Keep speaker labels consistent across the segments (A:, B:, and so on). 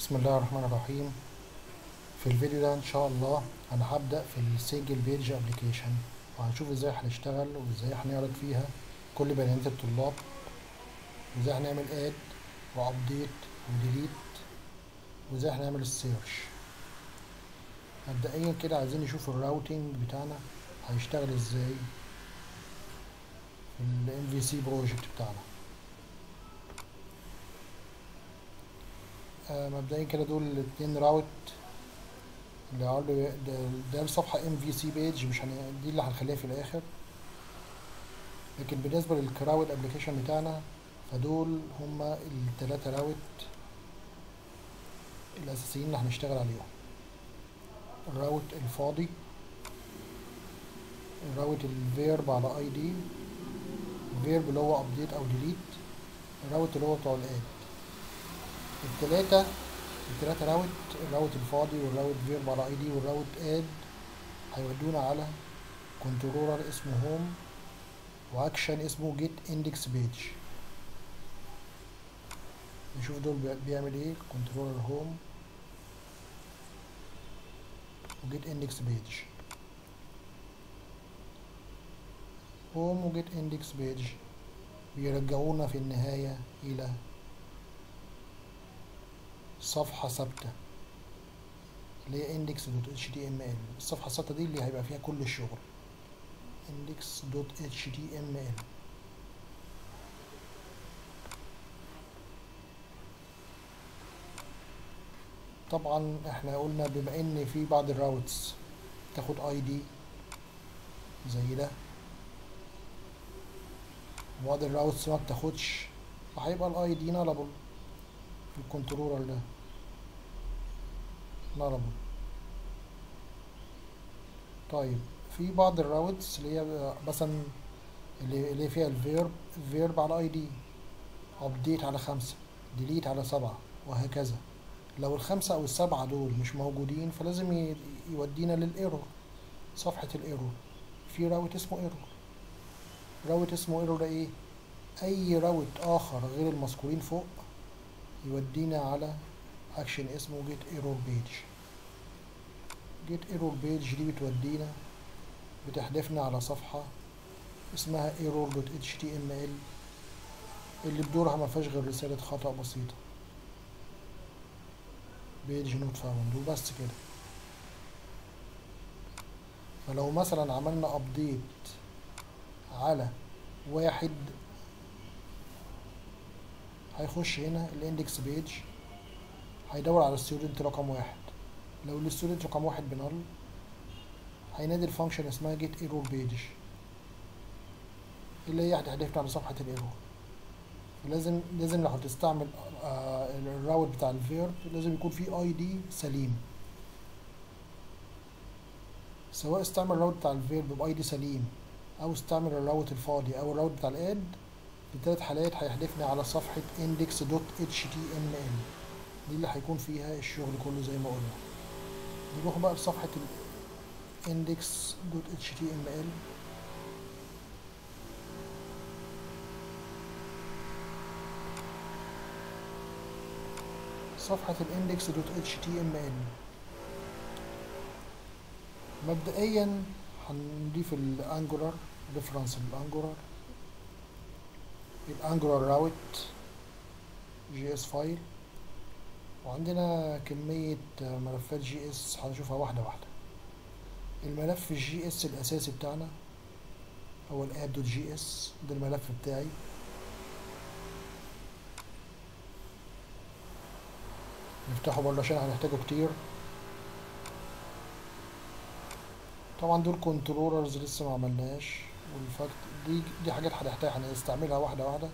A: بسم الله الرحمن الرحيم في الفيديو ده ان شاء الله انا هبدأ في السيجل بيج ابلكيشن وهنشوف ازاي هنشتغل وازاي هنعرض فيها كل بيانات الطلاب وازاي هنعمل اد وابديت وديليت وازاي هنعمل السيرش مبدئيا كده عايزين نشوف الراوتينج بتاعنا هيشتغل ازاي في الام في سي بروجكت بتاعنا آه مبدئيا كده دول الاتنين راوت اللي عامل ده, ده الصفحة ام في سي بيج مش هن... دي اللي هنخليها في الاخر لكن بالنسبة للكراود ابلكيشن بتاعنا فدول هما التلاتة راوت الاساسيين اللي هنشتغل عليهم الراوت الفاضي الراوت الفيرب على اي دي الفيرب اللي هو ابديت او ديليت الراوت اللي هو بتوع الاد التلاتة التلاتة راوت الراوت الفاضي والراوت فيرب على اي دي والراوت اد هيودونا على كنترولر اسمه هوم واكشن اسمه جيت اندكس بيج نشوف دول بيعمل ايه كنترولر هوم وجيت اندكس بيج هوم وجيت اندكس بيج بيرجعونا في النهاية إلى صفحة ثابتة اللي هي index.html الصفحة الثابتة دي اللي هيبقى فيها كل الشغل index.html طبعا احنا قلنا بما ان في بعض الراوتس تاخد اي دي زي ده بعض الراوتس ما بتاخدش فهيبقى الاي دي نالبل في الكنترولر ده نالبل طيب في بعض الراوتس اللي هي مثلا اللي, اللي فيها الفيرب الفيرب على اي دي ابديت على خمسة ديليت على سبعة وهكذا لو الخمسة او السبعة دول مش موجودين فلازم يودينا للايرور صفحة الايرور في راوت اسمه ايرور راوت اسمه ايرور ده ايه اي راوت اخر غير المذكورين فوق يودينا على اكشن اسمه جيت ايرور بيج جيت ايرور بيج دي بتودينا بتحدفنا على صفحة اسمها error.html اللي بدورها ما فيهاش غير رسالة خطأ بسيطة بيج نوت فاوند وبس كده فلو مثلا عملنا ابديت على واحد هيخش هنا الاندكس بيج هيدور على الستودنت رقم واحد لو الستودنت رقم واحد بنل هينادي الفانكشن اسمها جيت ايرور بيج اللي هي هتحدفنا على صفحة الايرور لازم لازم لو هتستعمل آه الراوت بتاع الفيرب لازم يكون فيه اي دي سليم سواء استعمل الراوت بتاع الفيرب باي دي سليم او استعمل الراوت الفاضي او الراوت بتاع الاد في الثلاث حالات هيحدفني على صفحة index.html دي اللي هيكون فيها الشغل كله زي ما قلنا نروح بقى لصفحة index.html صفحة index.html مبدئيا هنضيف الانجولار ريفرنس الانجولار الانجولار راوت جي اس فايل وعندنا كمية ملفات جي اس هنشوفها واحدة واحدة الملف الجي اس الاساسي بتاعنا هو الاب دوت جي اس ده الملف بتاعي نفتحه برضه عشان هنحتاجه كتير طبعا دول كنترولرز لسه ما عملناش والفاكت دي دي حاجات هنحتاج هنستعملها واحده واحده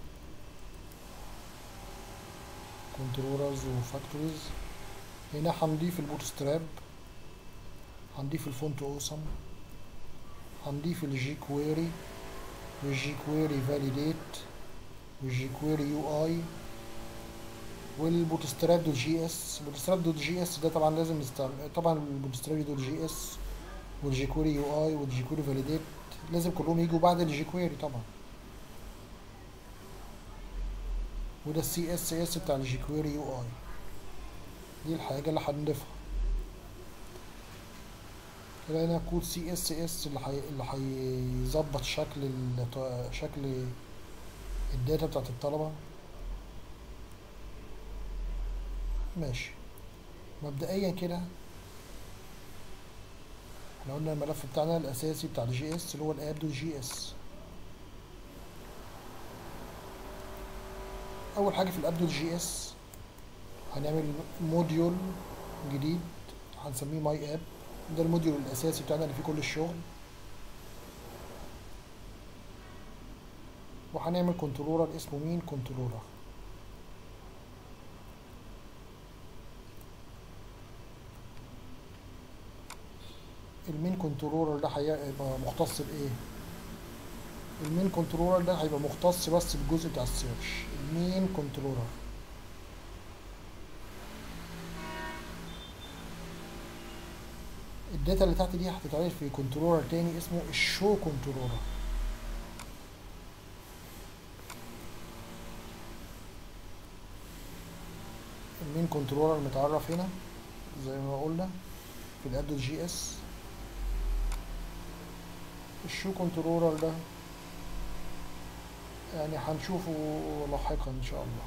A: كنترولرز وفاكتوريز هنا هنضيف البوت ستراب هنضيف الفونت اوسم هنضيف الجي كويري والجي كويري فاليديت والجي كويري يو اي والبوتستراب دوت جي اس البوتستراب دوت جي اس ده طبعا لازم نستعمل طبعا البوتستراب دوت جي اس والجيكوري يو اي والجيكوري فاليديت لازم كلهم يجوا بعد الجيكويري طبعا وده السي اس اس بتاع الجيكويري يو اي دي الحاجة اللي هنضيفها كده هنا كود سي اس اس اللي حي... اللي هيظبط شكل ال... شكل الداتا بتاعت الطلبة ماشي مبدئيا كده احنا قلنا الملف بتاعنا الاساسي بتاع الجي اس اللي هو الاب دوت جي اس اول حاجه في الاب دوت جي اس هنعمل موديول جديد هنسميه ماي اب ده الموديول الاساسي بتاعنا اللي فيه كل الشغل وهنعمل كنترولر اسمه مين كنترولر المين كنترولر ده هيبقى مختص بايه المين كنترولر ده هيبقى مختص بس بالجزء بتاع السيرش المين كنترولر الداتا اللي تحت دي هتتعرض في كنترولر تاني اسمه الشو كنترولر المين كنترولر متعرف هنا زي ما قلنا في الادو جي اس الشو كنترولر ده يعني هنشوفه لاحقا ان شاء الله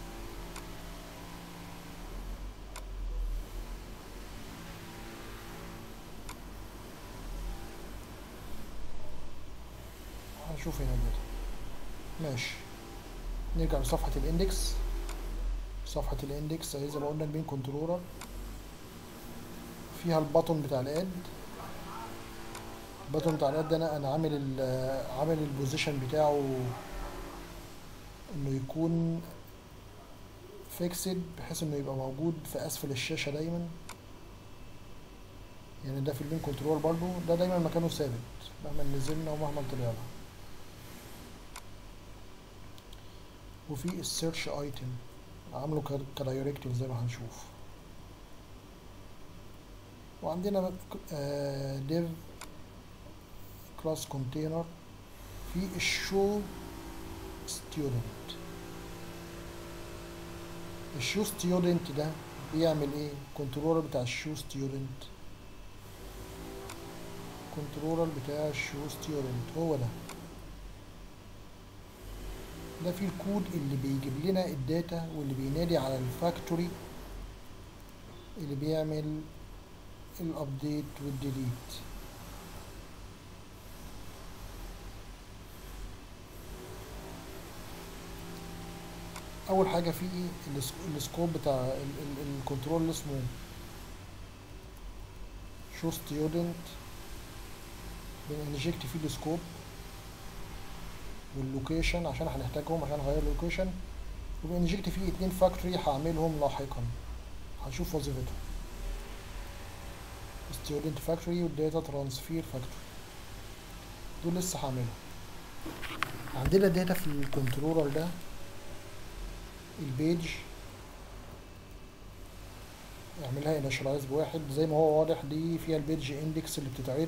A: هنشوف هنا الداتا ماشي نرجع لصفحة الاندكس صفحة الاندكس اهي زي ما قلنا المين كنترولر فيها البطن بتاع الاد البطن بتاع الاد ده انا انا عامل ال عامل البوزيشن بتاعه انه يكون فيكسد بحيث انه يبقى موجود في اسفل الشاشة دايما يعني ده في المين كنترول برضو ده دايما مكانه ثابت مهما نزلنا ومهما طلعنا وفي السيرش ايتم عامله كدايركتيف زي ما هنشوف وعندنا ديف كلاس كونتينر في الشو ستودنت الشو ستودنت ده بيعمل ايه كنترولر بتاع الشو ستودنت كنترولر بتاع الشو ستودنت هو ده ده فيه الكود اللي بيجيب لنا الداتا واللي بينادي على الفاكتوري اللي بيعمل الابديت والديليت اول حاجه فيه السكوب بتاع الكنترول اللي اسمه شو ستودنت بننجكت فيه السكوب واللوكيشن عشان هنحتاجهم عشان نغير اللوكيشن وبنجكت فيه اتنين فاكتوري هعملهم لاحقا هنشوف وظيفتهم ستودنت فاكتوري والداتا ترانسفير فاكتوري دول لسه هعملهم عندنا داتا في الكنترولر ده البيج اعملها انيشلايز بواحد زي ما هو واضح دي فيها البيج اندكس اللي بتتعد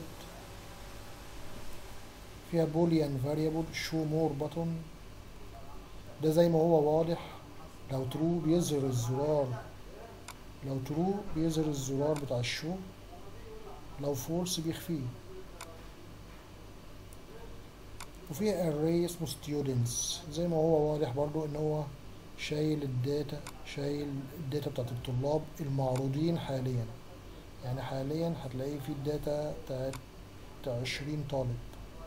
A: فيها بوليان فاريبل شو مور بutton ده زي ما هو واضح لو ترو بيظهر الزرار لو ترو بيظهر الزرار بتاع الشو لو فولس بيخفيه وفي array اسمه students زي ما هو واضح برضو ان هو شايل الداتا شايل الداتا بتاعت الطلاب المعروضين حاليا يعني حاليا هتلاقيه في الداتا بتاعت عشرين طالب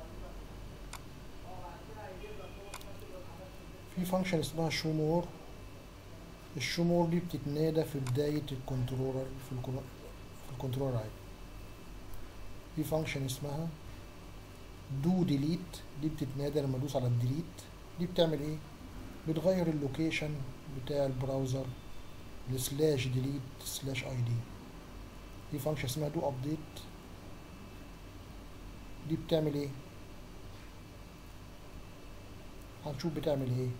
A: في فانكشن اسمها شو مور الشو مور دي بتتنادى في بداية الكنترولر في, الكو... في الكنترولر عادي في فانكشن اسمها دو ديليت دي بتتنادى لما ادوس على الديليت دي بتعمل ايه بتغير اللوكيشن بتاع البراوزر لسلاش ديليت سلاش اي دي في فانكشن اسمها دو ابديت دي بتعمل ايه هنشوف بتعمل ايه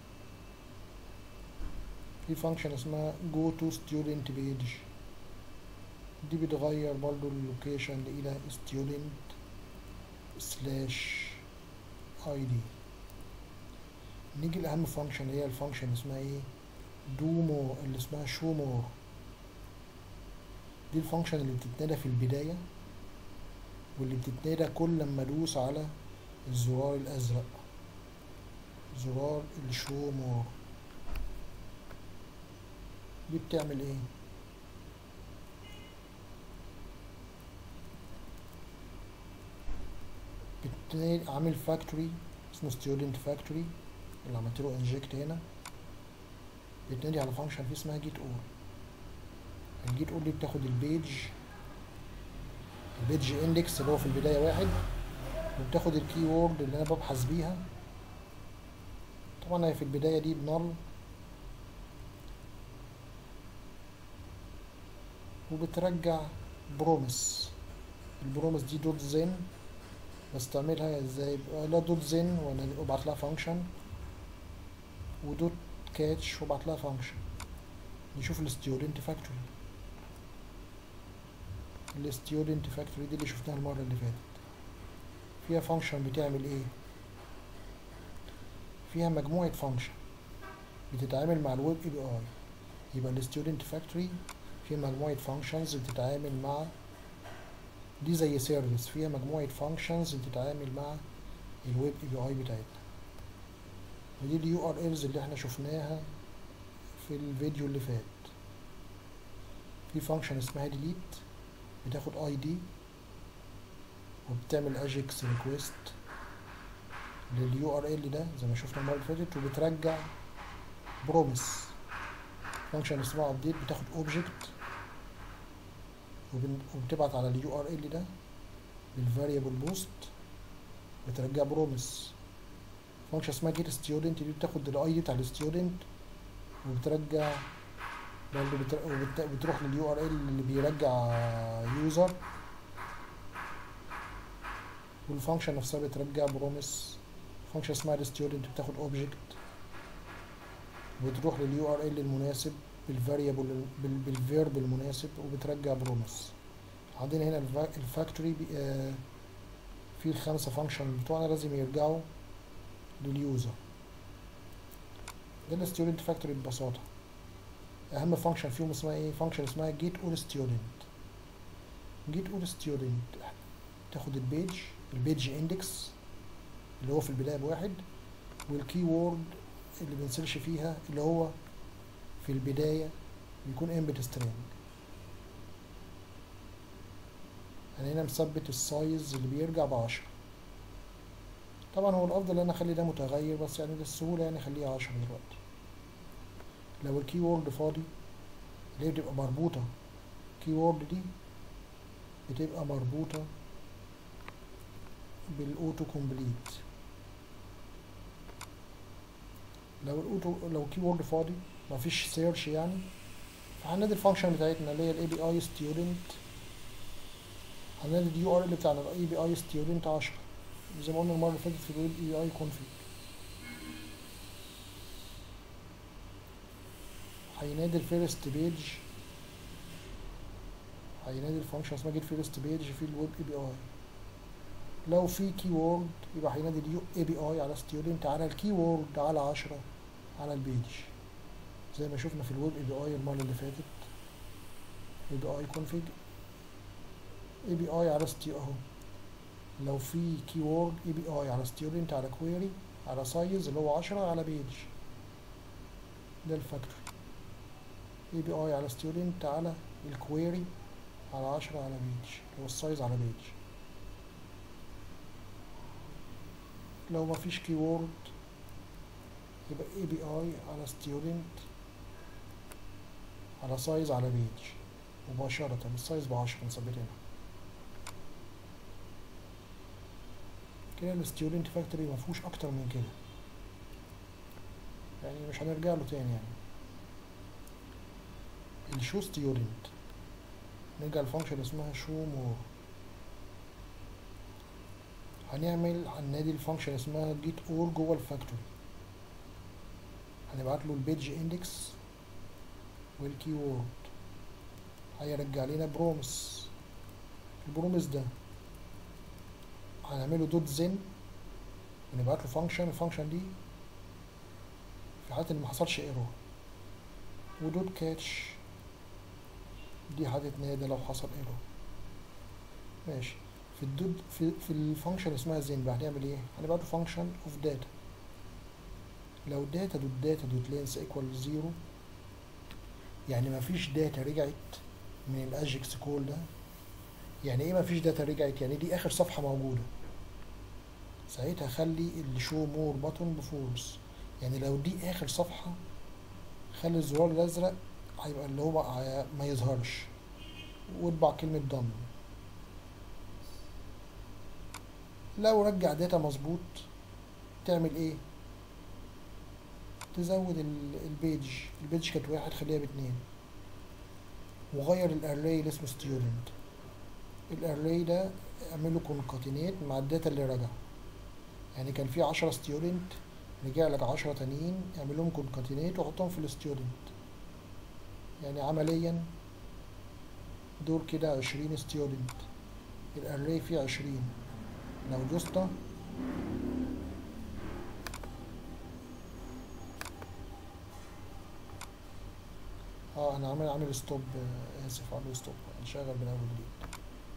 A: في فانكشن اسمها جو تو ستودنت بيج دي بتغير برضو اللوكيشن الى student سلاش اي دي نيجي لأهم فانكشن اللي هي الفانكشن اسمها ايه دومو اللي اسمها شو مور دي الفانكشن اللي بتتنادى في البداية واللي بتتنادى كل لما ادوس على الزرار الازرق زرار الشو مور دي بتعمل ايه بتنادي عامل فاكتوري اسمه ستودنت فاكتوري اللي عملت له انجكت هنا بتنادي على فانكشن فيه اسمها جيت اول الجيت اول دي بتاخد البيج البيج اندكس اللي هو في البداية واحد وبتاخد الكي وورد اللي انا ببحث بيها طبعا هي في البداية دي بنل وبترجع بروميس البروميس دي دوت زين بستعملها ازاي لا دوت زين وابعت لها فانكشن ودوت كاتش وابعت لها فانكشن نشوف الستودنت فاكتوري الستودنت فاكتوري دي اللي شفناها المرة اللي فاتت فيها فانكشن بتعمل ايه فيها مجموعة فانكشن بتتعامل مع الويب اي بي اي يبقى الستودنت فاكتوري فيها مجموعة فانكشنز بتتعامل مع دي زي سيرفيس فيها مجموعة فانكشنز بتتعامل مع الويب اي بي اي بتاعتنا ودي اليو ار الز اللي احنا شفناها في الفيديو اللي فات في فانكشن اسمها ديليت بتاخد اي دي وبتعمل اجكس ريكويست لليو ار ال ده زي ما شفنا المره اللي فاتت وبترجع بروميس فانكشن اسمها ابديت بتاخد اوبجكت وبتبعت على اليو ار ال ده بالفاريبل بوست بترجع بروميس فانكشن اسمها جيت ستودنت دي بتاخد الاي دي بتاع الستودنت وبترجع برضه بتر... وبت... بتروح لليو ار ال اللي بيرجع يوزر والفانكشن نفسها بترجع بروميس فانكشن اسمها ستودنت بتاخد اوبجكت وبتروح لليو ار ال المناسب بالفاريبل بالفيرب المناسب وبترجع بروميس عندنا هنا الفاكتوري آه في الخمسة فانكشن بتوعنا لازم يرجعوا لليوزر ده الستودنت فاكتوري ببساطة أهم فانكشن فيهم اسمها ايه فانكشن اسمها جيت اول ستودنت جيت اول ستودنت تاخد البيج البيج اندكس اللي هو في البداية بواحد والكي وورد اللي بنسيرش فيها اللي هو في البداية بيكون امبت سترينج انا هنا مثبت السايز اللي بيرجع بعشرة طبعا هو الافضل ان انا اخلي ده متغير بس يعني للسهولة يعني اخليه عشرة دلوقتي لو الكي وورد فاضي اللي هي بتبقى مربوطة الكي وورد دي بتبقى مربوطة بالاوتو كومبليت لو الاوتو لو الكي وورد فاضي مفيش سيرش يعني فهنادي الفانكشن بتاعتنا اللي هي الاي بي اي ستودنت هنادي اليو ار ال بتاعنا الاي بي اي ستودنت 10 زي ما قلنا المره اللي فاتت في الويب اي اي كونفيج هينادي الفيرست بيج هينادي الفانكشن اسمها جيت فيرست بيج في الويب اي بي اي لو في كي وورد يبقى هينادي اليو اي بي اي على ستودنت على الكي وورد على 10 على البيج زي ما شفنا في الويب اي بي اي المره اللي فاتت اي بي اي كونفيج اي بي اي على ستي اهو لو في كي وورد اي بي اي على ستودنت على كويري على سايز اللي هو 10 على بيج ده الفاكتوري اي بي اي على ستودنت على الكويري على 10 على بيج اللي هو السايز على بيج لو مفيش كي وورد يبقى اي بي اي على ستودنت على سايز على بيج مباشرة السايز بعشرة مثبتينها كده الستودنت فاكتوري مفهوش اكتر من كده يعني مش هنرجع له تاني يعني الشو ستودنت نرجع لفانكشن اسمها شو مور هنعمل هننادي الفانكشن اسمها جيت اور جوه الفاكتوري هنبعت له البيج اندكس والكي وورد هيرجع لنا بروميس البروميس ده هنعمله دوت زن ونبعت له فانكشن الفانكشن دي في حالة ان ما حصلش ايرور ودوت كاتش دي حالتنا ده لو حصل ايرور ماشي في الدود في في الفانكشن اسمها زين بقى هنعمل ايه هنبعت فانكشن اوف داتا لو داتا دوت داتا دوت لينس ايكوال زيرو يعني مفيش داتا رجعت من الاجكس كول ده يعني ايه مفيش داتا رجعت يعني دي اخر صفحه موجوده ساعتها خلي الشو مور بutton بفولس يعني لو دي اخر صفحه خلي الزرار الازرق هيبقى اللي هو ع- ما يظهرش واطبع كلمه ضم لو رجع داتا مظبوط تعمل ايه تزود ال- البيج البيج كانت واحد خليها باتنين وغير الاري اللي اسمه ستودنت الاري ده اعمله كونكاتينيت مع الداتا اللي رجع يعني كان في عشرة ستودنت رجع لك عشرة تانيين اعملهم كونكاتينيت وحطهم في الستودنت يعني عمليا دول كده عشرين ستودنت الاري فيه عشرين لو دوستا اه انا عامل عامل ستوب آه، اسف عامل ستوب هنشغل من اول جديد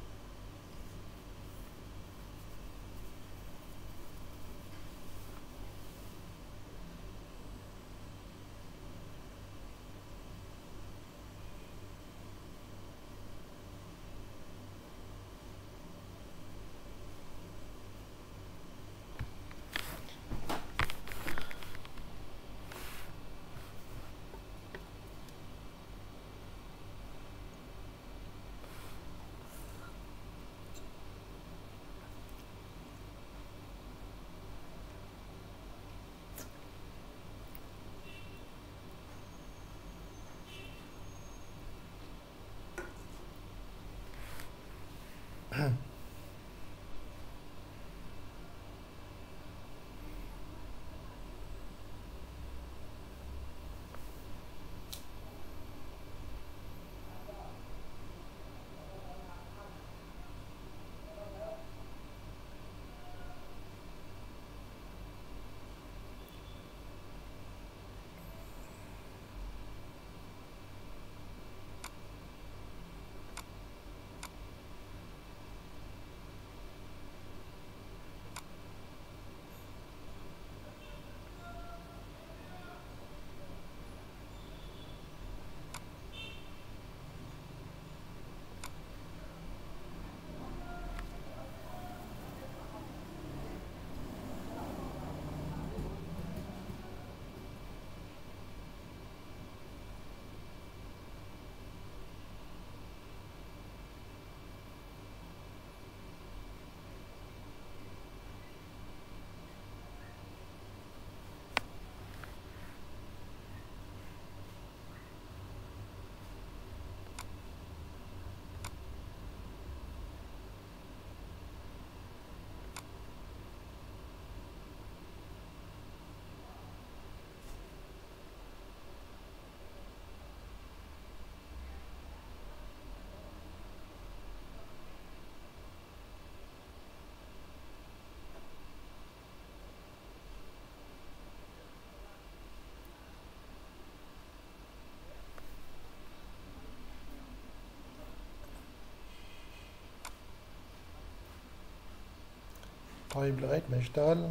A: طيب لغاية ما يشتغل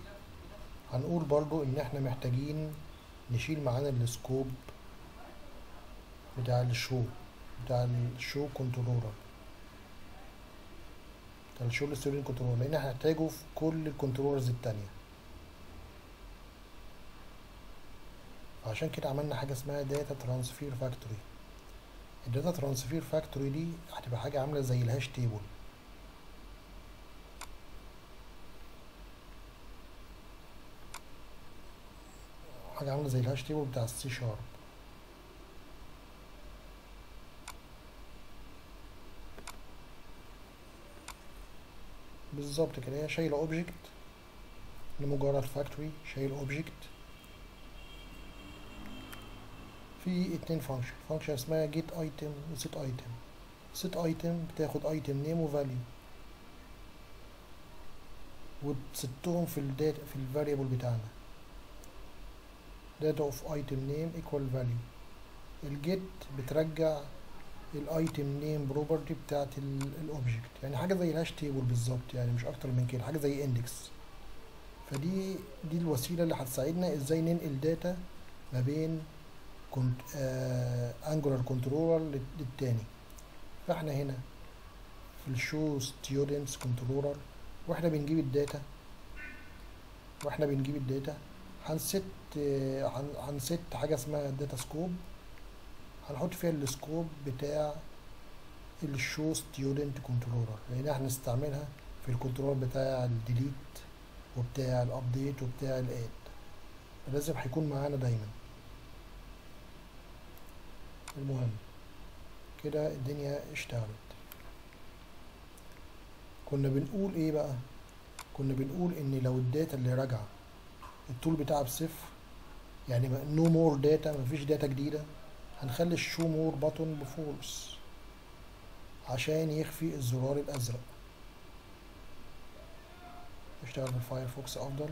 A: هنقول برضو ان احنا محتاجين نشيل معانا السكوب بتاع الشو بتاع الشو كنترولر بتاع الشو ستورين كنترولر لان احنا هنحتاجه في كل الكنترولرز التانية عشان كده عملنا حاجة اسمها داتا ترانسفير فاكتوري الداتا ترانسفير فاكتوري دي هتبقى حاجة عاملة زي الهاش تيبل حاجة عاملة زي الهاش تيبل بتاع السي شارب بالظبط كده هي شايلة اوبجكت لمجرد فاكتوري شايل اوبجكت في اتنين فانكشن فانكشن اسمها جيت ايتم وسيت ايتم سيت ايتم بتاخد ايتم نيم وفاليو وتستهم في الداتا في الفاريبل بتاعنا data of item name equal value الجيت بترجع الايتم نيم بروبرتي بتاعت الاوبجكت يعني حاجه زي الهاش تيبل بالظبط يعني مش اكتر من كده حاجه زي اندكس فدي دي الوسيله اللي هتساعدنا ازاي ننقل داتا ما بين كنت آه انجولار كنترولر للتاني فاحنا هنا في الشو ستودنتس كنترولر واحنا بنجيب الداتا واحنا بنجيب الداتا هنست آه، هن- هنست حاجه اسمها داتا سكوب هنحط فيها السكوب بتاع الشو ستودنت كنترولر لان احنا هنستعملها في الكنترول بتاع الديليت وبتاع الابديت وبتاع الاد لازم هيكون معانا دايما المهم كده الدنيا اشتغلت كنا بنقول ايه بقى كنا بنقول ان لو الداتا اللي راجعه الطول بتاعها بصفر يعني نو مور داتا مفيش داتا جديده هنخلي الشو مور بutton بفولس عشان يخفي الزرار الازرق اشتغل بالفايرفوكس افضل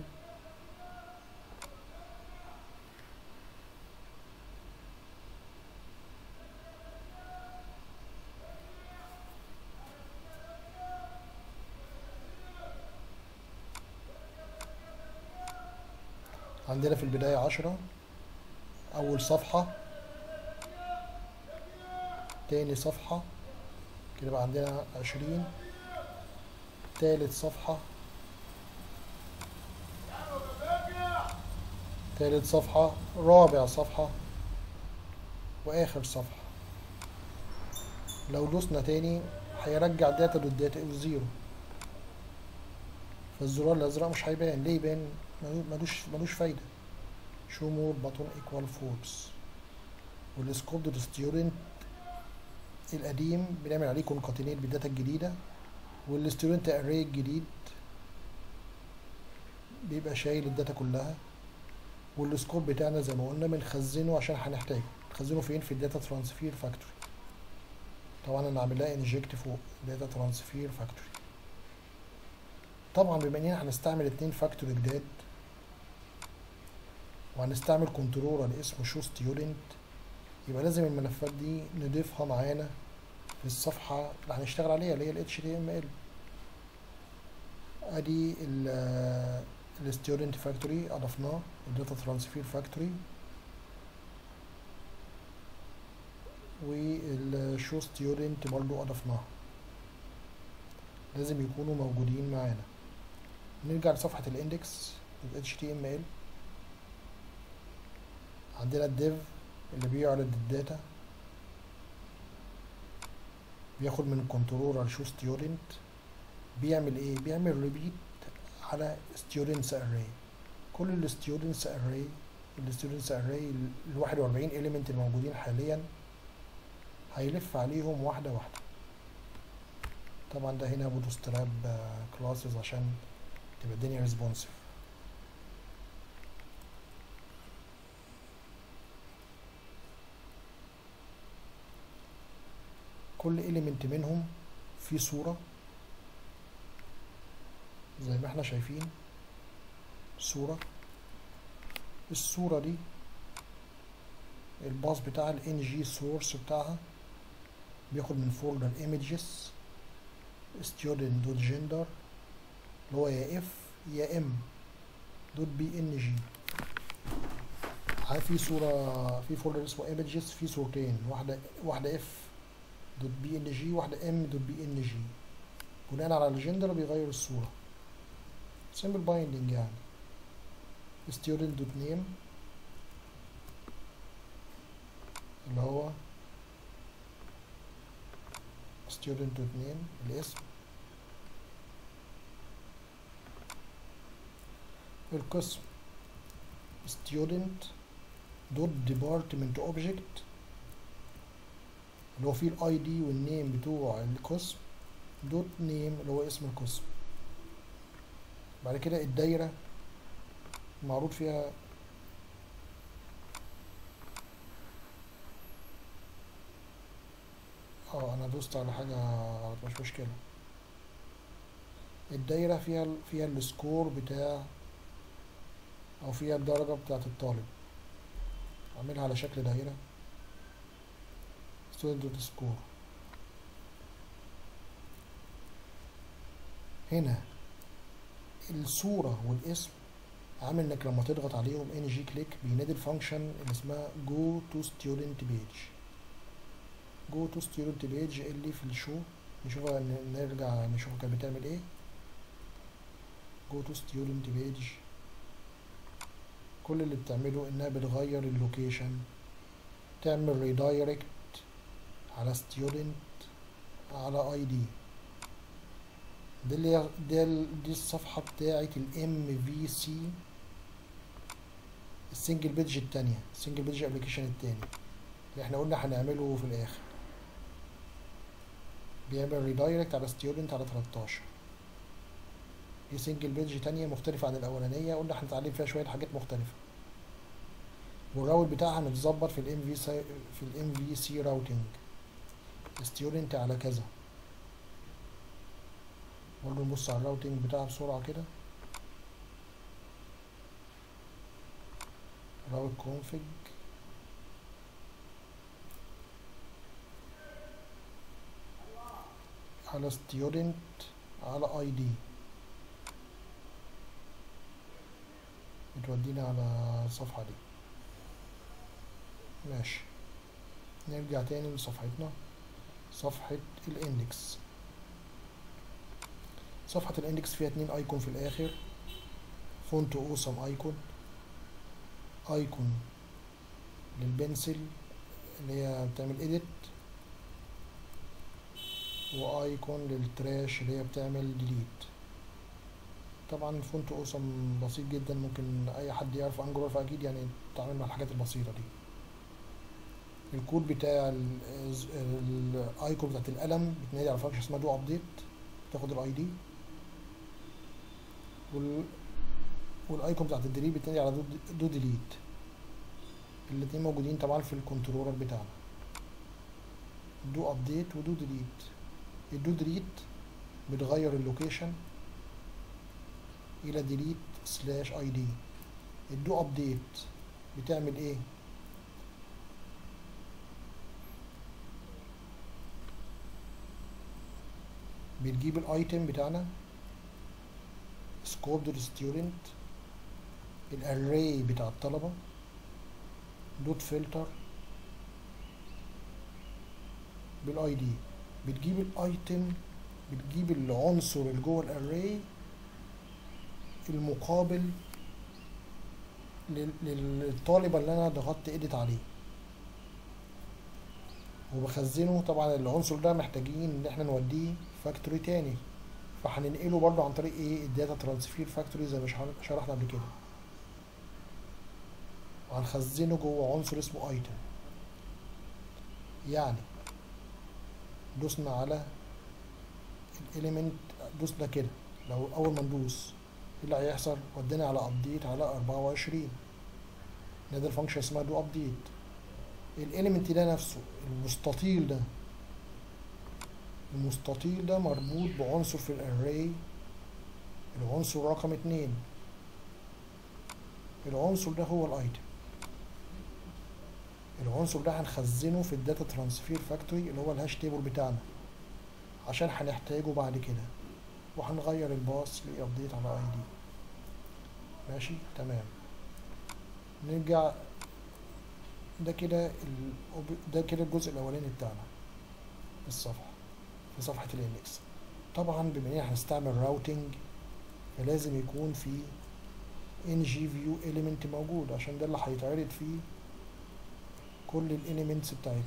A: عندنا في البداية عشرة أول صفحة تاني صفحة كده بقى عندنا عشرين تالت صفحة تالت صفحة رابع صفحة وآخر صفحة لو دوسنا تاني هيرجع داتا دوت داتا زيرو فالزرار الأزرق مش هيبان ليه يبان ملو- ملوش ملوش فايدة شو مور بطن ايكوال فولس والسكوب دوت ستيودنت القديم بنعمل عليه كونكاتينيت بالداتا الجديدة والستودنت اري الجديد بيبقى شايل الداتا كلها والسكوب بتاعنا زي ما قلنا بنخزنه عشان هنحتاجه نخزنه فين في الداتا ترانسفير فاكتوري طبعا انا عامل لها انجكت فوق داتا ترانسفير فاكتوري طبعا بما اننا هنستعمل اتنين فاكتوري جداد وهنستعمل كنترولر اسمه شو ستيودنت يبقى لازم الملفات دي نضيفها معانا في الصفحة اللي هنشتغل عليها اللي هي ال HTML ادي ال الستودنت فاكتوري اضفناه الداتا ترانسفير فاكتوري والشو ستودنت برضو اضفناها لازم يكونوا موجودين معانا نرجع لصفحة الاندكس ال HTML عندنا الديف اللي بيعرض الداتا بياخد من الكنترولر شو ستيودنت بيعمل ايه بيعمل ريبيت على ستيودنتس اري كل الستيودنتس اري الستيودنتس اري ال 41 اليمنت الموجودين حاليا هيلف عليهم واحده واحده طبعا ده هنا بوتستراب كلاسز عشان تبقى الدنيا ريسبونسيف كل إيليمنت منهم فيه صورة زي ما احنا شايفين صورة الصورة دي الباص بتاع ال ng source بتاعها بياخد من فولدر images student.gender اللي هو يا اف يا ام دوت بي ان جي في صورة في فولدر اسمه images في صورتين واحدة واحدة اف دوت بي ان جي واحدة ام دوت بي ان جي بناء على الجندر بيغير الصورة سيمبل بايندينج يعني student دوت نيم اللي هو student دوت نيم الاسم القسم student دوت department object اللي هو فيه الاي دي والنيم بتوع القسم دوت نيم اللي هو اسم القسم بعد كده الدايرة معروض فيها اه انا دوست على حاجة غلط مش مشكلة الدايرة فيها فيها السكور بتاع او فيها الدرجة بتاعت الطالب اعملها على شكل دايرة student dot score هنا الصورة والاسم عامل انك لما تضغط عليهم ان جي كليك بينادي الفانكشن اللي اسمها جو تو ستودنت بيج جو تو ستودنت بيج اللي في الشو نشوفها ن- نرجع نشوف كانت بتعمل ايه جو تو ستودنت بيج كل اللي بتعمله انها بتغير اللوكيشن تعمل ريدايركت على ستودنت على اي دي دي اللي هي- دي, ال- دي الصفحة بتاعة الام في سي السنجل بيدج التانية السنجل بيدج ابلكيشن التاني اللي احنا قلنا هنعمله في الاخر بيعمل ريدايركت على ستودنت على 13 دي سنجل بيدج تانية مختلفة عن الأولانية قلنا هنتعلم فيها شوية حاجات مختلفة والراوت بتاعها متظبط في الام في سي في الام في سي راوتنج ستودنت على كذا برضه نبص على الراوتنج بتاعها بسرعة كده راوت كونفج على ستودنت على اي دي بتودينا على الصفحة دي ماشي نرجع تاني لصفحتنا صفحة الاندكس صفحة الاندكس فيها اتنين ايكون في الاخر فونت اوسم ايكون ايكون للبنسل اللي هي بتعمل edit وايكون للتراش اللي هي بتعمل delete طبعا الفونت اوسم بسيط جدا ممكن اي حد يعرف انجلر فاكيد يعني يتعامل مع الحاجات البسيطة دي الكود بتاع ال- الايكون بتاعت القلم بتنادي على فانكشن اسمها دو ابديت تاخد الاي دي وال والايكون بتاعت الديليت بتنادي على دو, دو ديليت الاتنين موجودين طبعا في الكنترولر بتاعنا دو ابديت ودو ديليت الدو ديليت بتغير اللوكيشن الى ديليت سلاش اي دي الدو ابديت بتعمل ايه بتجيب الايتم بتاعنا سكوب دوت ستودنت الاري بتاع الطلبة دوت فلتر بالاي دي بتجيب الايتم بتجيب العنصر اللي جوه الاري المقابل لل- للطالبة اللي انا ضغطت اديت عليه وبخزنه طبعا العنصر ده محتاجين ان احنا نوديه فاكتوري تاني فهننقله برضو عن طريق ايه الداتا ترانسفير فاكتوري زي ما شرح- شرحنا قبل كده وهنخزنه جوه عنصر اسمه ايتم يعني دوسنا على الاليمنت دوسنا كده لو اول ما ندوس ايه اللي هيحصل ودينا على ابديت على 24 نادي الفانكشن اسمها دو ابديت الاليمنت ده نفسه المستطيل ده المستطيل ده مربوط بعنصر في الاري العنصر رقم اتنين العنصر ده هو الايتم العنصر ده هنخزنه في الداتا ترانسفير فاكتوري اللي هو الهاش تيبل بتاعنا عشان هنحتاجه بعد كده وهنغير الباص لابديت على اي دي ماشي تمام نرجع ده كده ال... ده كده الجزء الاولاني بتاعنا في الصفحه في صفحه الاندكس طبعا بما اننا هنستعمل راوتنج فلازم يكون في ان جي فيو element موجود عشان ده اللي هيتعرض فيه كل الاليمنتس بتاعتنا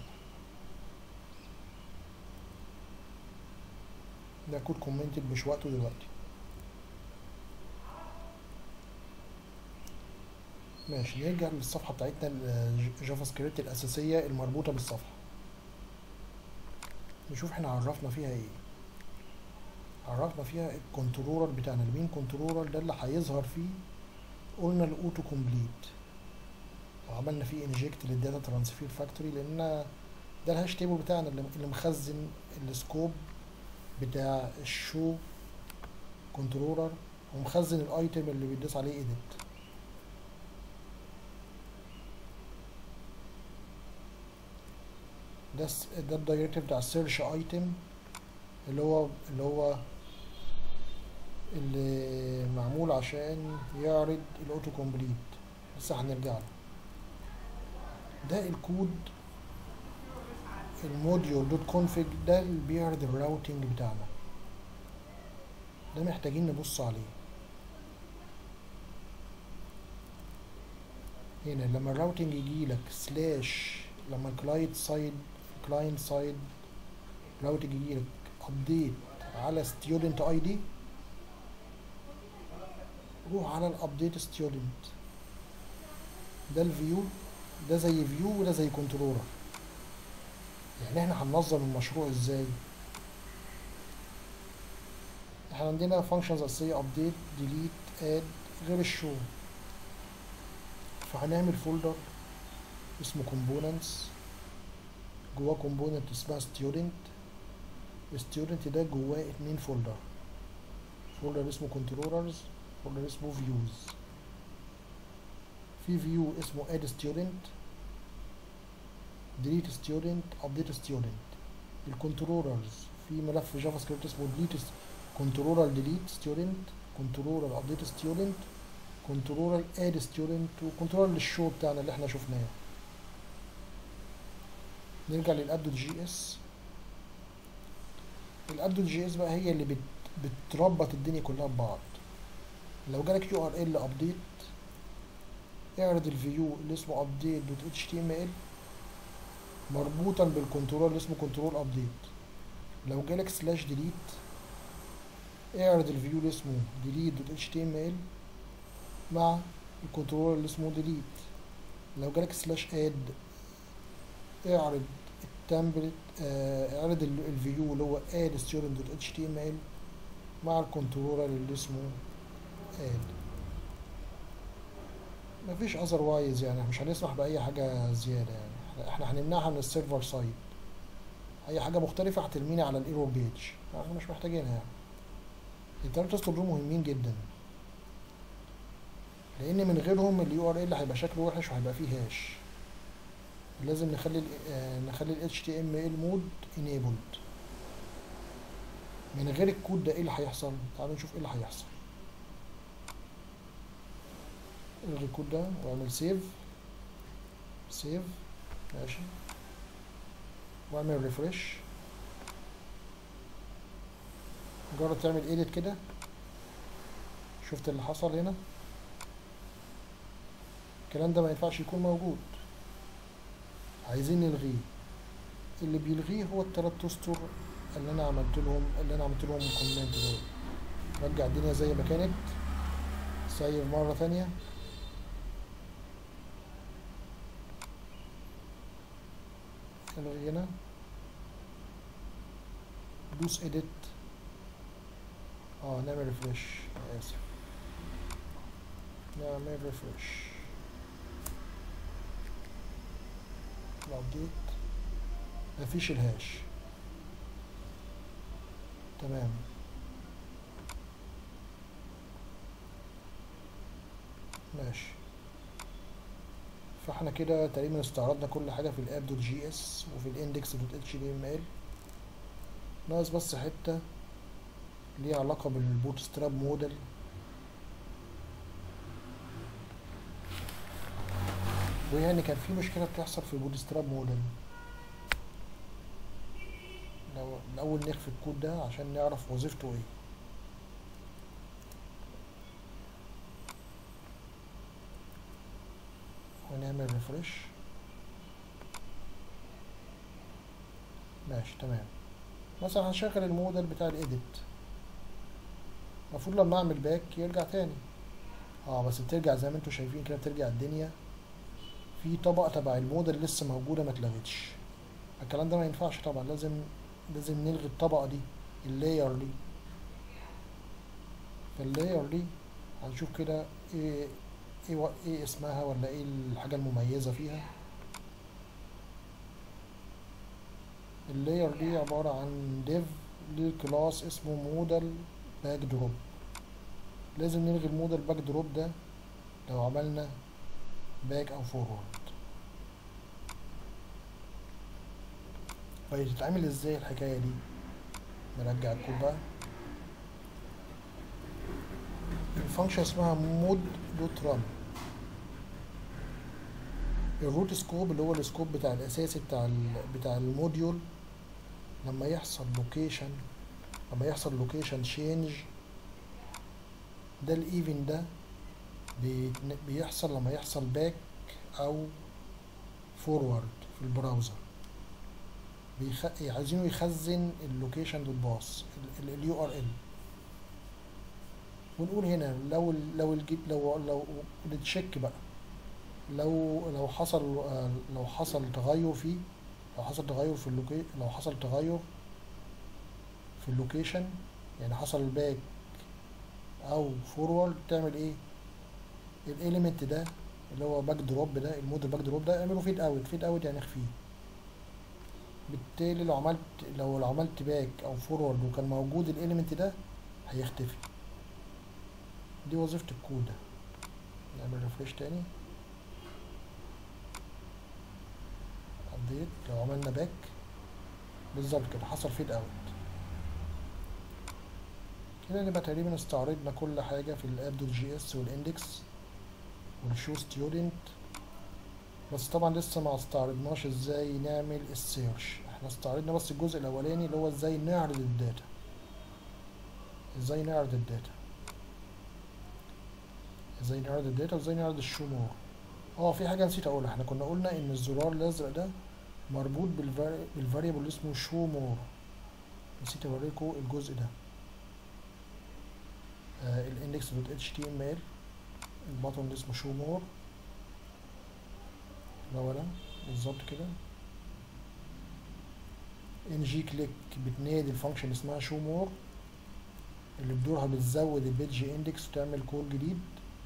A: ده كود كومنتد مش وقته دلوقتي ماشي نرجع للصفحة بتاعتنا الجافا سكريبت الأساسية المربوطة بالصفحة نشوف احنا عرفنا فيها ايه عرفنا فيها الكنترولر بتاعنا المين كنترولر ده اللي هيظهر فيه قلنا الاوتو كومبليت وعملنا فيه انجكت للداتا ترانسفير فاكتوري لان ده الهاش تيبل بتاعنا اللي اللي مخزن السكوب بتاع الشو كنترولر ومخزن الايتم اللي بيدوس عليه ايديت ده الس- ده الدايركتيف بتاع السيرش ايتم اللي هو اللي هو اللي معمول عشان يعرض الاوتو كومبليت لسه هنرجع له ده الكود الموديول دوت كونفج ده اللي بيعرض الراوتنج بتاعنا ده محتاجين نبص عليه هنا لما الراوتنج يجي لك سلاش لما الكلاينت سايد كلاينت سايد راوتنج يجي لك ابديت على ستودنت اي دي روح على الابديت ستودنت ده الفيو ده زي فيو وده زي كنترولر يعني احنا هننظم المشروع ازاي احنا عندنا فانكشنز اساسيه ابديت ديليت اد غير الشو فهنعمل فولدر اسمه كومبوننتس جواه كومبوننت اسمها ستودنت الستودنت ده جواه اتنين فولدر فولدر اسمه كنترولرز فولدر اسمه فيوز في فيو اسمه add student delete student update student الكنترولرز في ملف جافا سكريبت اسمه delete كنترولر delete student كنترولر update student كنترولر add student وكنترولر للشو بتاعنا اللي احنا شفناه نرجع للادو جي اس الادو جي اس بقى هي اللي بت بتربط الدنيا كلها ببعض لو جالك يو ار ال ابديت اعرض الفيو اللي اسمه ابديت دوت اتش تي ام ال مربوطا بالكنترول اللي اسمه كنترول ابديت لو جالك سلاش ديليت اعرض الفيو اللي اسمه ديليت دوت اتش تي ام ال مع الكنترول اللي اسمه ديليت لو جالك سلاش اد اعرض التمبلت آه اعرض ال- الفيو اللي هو اد ستودنت دوت اتش تي ام ال مع الكنترولر اللي اسمه اد مفيش اذروايز يعني مش هنسمح باي حاجه زياده يعني إحنا- احنا هنمنعها من السيرفر سايد اي حاجه مختلفه هترمينا على الايرور بيج احنا مش محتاجينها يعني التلاتة دول مهمين جدا لان من غيرهم اليو ار ال هيبقى شكله وحش وهيبقى فيه هاش لازم نخلي ال آه، نخلي ال HTML مود enabled من غير الكود ده ايه اللي هيحصل تعالوا نشوف ايه اللي هيحصل الغي الكود ده واعمل سيف سيف ماشي واعمل ريفرش جرب تعمل edit كده شفت اللي حصل هنا الكلام ده ما ينفعش يكون موجود عايزين نلغيه اللي بيلغيه هو التلات اسطر اللي انا عملت لهم اللي انا عملت لهم كومنت دول رجع الدنيا زي ما كانت سيف مرة تانية الغي هنا دوس edit اه نعمل ريفرش اسف نعمل ريفرش الابديت مفيش الهاش تمام ماشي فاحنا كده تقريبا استعرضنا كل حاجة في الاب دوت جي اس وفي الاندكس دوت اتش تي ام ال ناقص بس حتة ليها علاقة بالبوت ستراب موديل ويعني كان في مشكلة بتحصل في البوت ستراب موديل لو الأول نخفي الكود ده عشان نعرف وظيفته ايه ونعمل ريفرش ماشي تمام مثلا هنشغل الموديل بتاع الايديت المفروض لما اعمل باك يرجع تاني اه بس بترجع زي ما انتوا شايفين كده بترجع الدنيا في طبقة تبع الموديل لسه موجودة ما اتلغتش الكلام ده ما ينفعش طبعا لازم لازم نلغي الطبقة دي اللاير دي فاللاير دي هنشوف كده ايه ايه و- ايه اسمها ولا ايه الحاجة المميزة فيها اللاير دي عبارة عن ديف لكلاس اسمه موديل باك دروب لازم نلغي الموديل باك دروب ده لو عملنا باك او فورورد بتتعمل ازاي الحكايه دي نرجع الكود بقى الفانكشن اسمها مود دوت ران الروت سكوب اللي هو السكوب بتاع الاساسي بتاع ال بتاع الموديول لما يحصل لوكيشن لما يحصل لوكيشن تشينج ده الايفن ده بيتن- بيحصل لما يحصل باك او فورورد في البراوزر بيخ... عايزينه يخزن اللوكيشن دوت باص اليو ار ال ونقول هنا لو ال لو الجيب لو لو نتشيك بقى لو لو حصل آه، لو حصل تغير فيه لو حصل تغير في اللوكي لو حصل تغير في اللوكيشن يعني حصل باك او فورورد تعمل ايه الاليمنت ده اللي هو باك دروب ده المود باك دروب ده اعمله فيد اوت فيد اوت يعني اخفيه بالتالي لو عملت لو لو عملت باك او فورورد وكان موجود الاليمنت ده هيختفي دي وظيفة الكود ده نعمل ريفريش تاني ابديت لو عملنا باك بالظبط كده حصل فيد اوت كده نبقى تقريبا استعرضنا كل حاجة في الاب دوت جي اس والاندكس والشو ستودنت بس طبعا لسه ما استعرضناش ازاي نعمل السيرش احنا استعرضنا بس الجزء الاولاني اللي هو ازاي نعرض الداتا ازاي نعرض الداتا ازاي نعرض الداتا وازاي نعرض الشو مور اه في حاجه نسيت اقولها احنا كنا قلنا ان الزرار الازرق ده مربوط بالفاريبل اللي اسمه شو مور نسيت اوريكم الجزء ده آه الاندكس دوت اتش تي ام ال البطن اللي اسمه شو مور ده ده بالظبط كده ان جي كليك بتنادي الفانكشن اسمها شو مور اللي بدورها بتزود البيج اندكس وتعمل كول جديد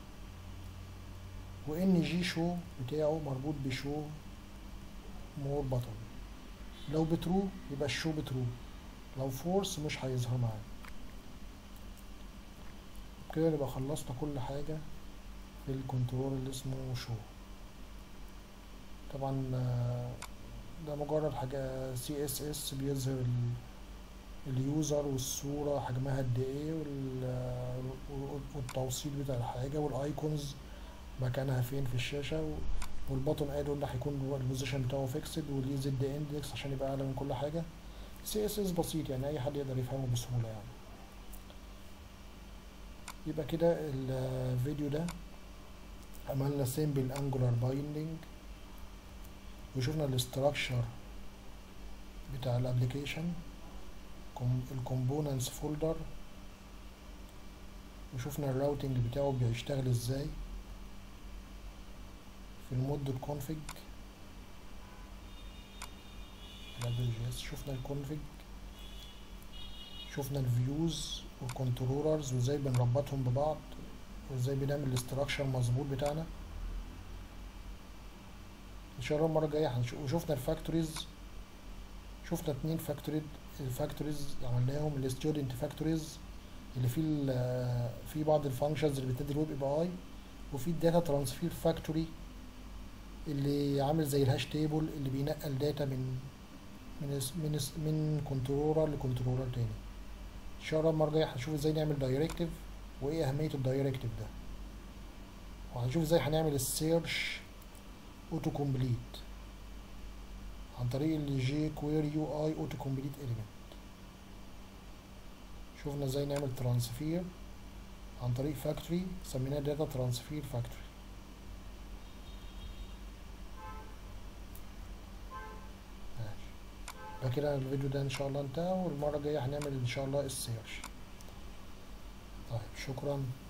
A: وان جي شو بتاعه مربوط بشو مور بطن لو بترو يبقى الشو بترو لو فورس مش هيظهر معانا كده نبقى خلصنا كل حاجة في الكنترول اللي اسمه شو طبعا ده مجرد حاجة سي اس اس بيظهر اليوزر والصورة حجمها قد ايه والتوصيل بتاع الحاجة والايكونز مكانها فين في الشاشة والبطن اد اللي هيكون البوزيشن بتاعه فيكسد واللي زد اندكس عشان يبقى اعلى من كل حاجة سي اس اس بسيط يعني اي حد يقدر يفهمه بسهولة يعني يبقى كده الفيديو ده عملنا سيمبل انجولار بايندينج وشفنا الاستراكشر بتاع الابليكيشن الكومبوننتس فولدر وشفنا الراوتنج بتاعه بيشتغل ازاي في المود الكونفج شفنا الكونفج شفنا الفيوز والكنترولرز وازاي بنربطهم ببعض وازاي بنعمل الاستراكشر مظبوط بتاعنا ان شاء الله المره الجايه هنشوف وشفنا الفاكتوريز شفنا اتنين فاكتوري الفاكتوريز عملناهم الستودنت فاكتوريز اللي فيه في بعض الفانكشنز اللي بتدي الويب اي اي وفي الداتا ترانسفير فاكتوري اللي عامل زي الهاش تيبل اللي بينقل داتا من من من من كنترولر لكنترولر تاني ان شاء الله المره الجايه هنشوف ازاي نعمل دايركتيف وايه اهميه الدايركتيف ده وهنشوف ازاي هنعمل السيرش اوتو كومبليت عن طريق الجي كويري يو اي اوتو كومبليت اليمنت شفنا ازاي نعمل ترانسفير عن طريق فاكتوري سميناه داتا ترانسفير فاكتوري يبقى كده الفيديو ده ان شاء الله انتهى والمره الجايه هنعمل ان شاء الله السيرش طيب شكرا